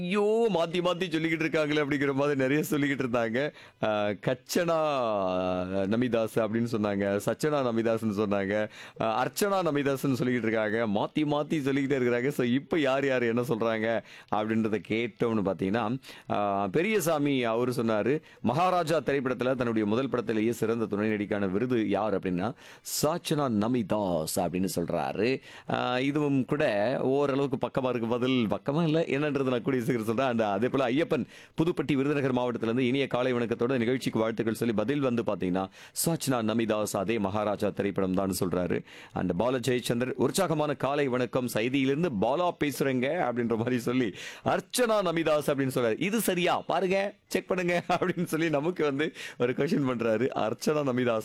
ஐயோ மாத்தி மாத்தி சொல்லிக்கிட்டு இருக்காங்களே அப்படிங்கிற மாதிரி நிறைய சொல்லிக்கிட்டு இருந்தாங்க அஹ், கச்சனா நமிதாஸ் அப்படின்னு சொன்னாங்க சச்சனா நமிதாஸ்னு சொன்னாங்க அஹ், அர்ச்சனா நமிதாஸ்னு சொல்லிக்கிட்டு இருக்காங்க மாத்தி மாத்தி சொல்லிக்கிட்டே இருக்கிறாங்க ஸோ இப்போ யார் யார் என்ன சொல்றாங்க அப்படின்றத கேட்டோம்னு பார்த்தீங்கன்னா அஹ், பெரியசாமி அவர் சொன்னாரு மகாராஜா திரைப்படத்தில் தன்னுடைய முதல் படத்திலேயே சிறந்த துணை நடிக்கான விருது யார் அப்படின்னா சாச்சனா நமிதாஸ் அப்படின்னு சொல்றாரு அஹ், இதுவும் கூட ஓரளவுக்கு பக்கமா இருக்கு பதில் பக்கமா இல்லை என்னன்றது நான் கூடிய சீக்கிரம் சொல்றேன் அந்த அதே போல ஐயப்பன் புதுப்பட்டி விருதுநகர் மாவட்டத்திலிருந்து இனிய காலை வணக்கத்தோட நிகழ்ச்சிக்கு வாழ்த்துக்கள் சொல்லி பதில் வந்து பாத்தீங்கன்னா சாச்சனா நமிதாஸ் அதே மகாராஜா திரைப்படம் தான் சொல்றாரு அந்த பால ஜெயச்சந்தர் உற்சாகமான காலை வணக்கம் செய்தியிலிருந்து பாலா பேசுறேங்க அப்படின்ற மாதிரி சொல்லி அர்ச்சனா நமிதாஸ் அப்படின்னு சொல்றாரு இது சரியா பாருங்க செக் பண்ணுங்க அப்படின்னு சொல்லி நமக்கு வந்து ஒரு கொஸ்டின் பண்றாரு அர்ச்சனா நமிதாஸ்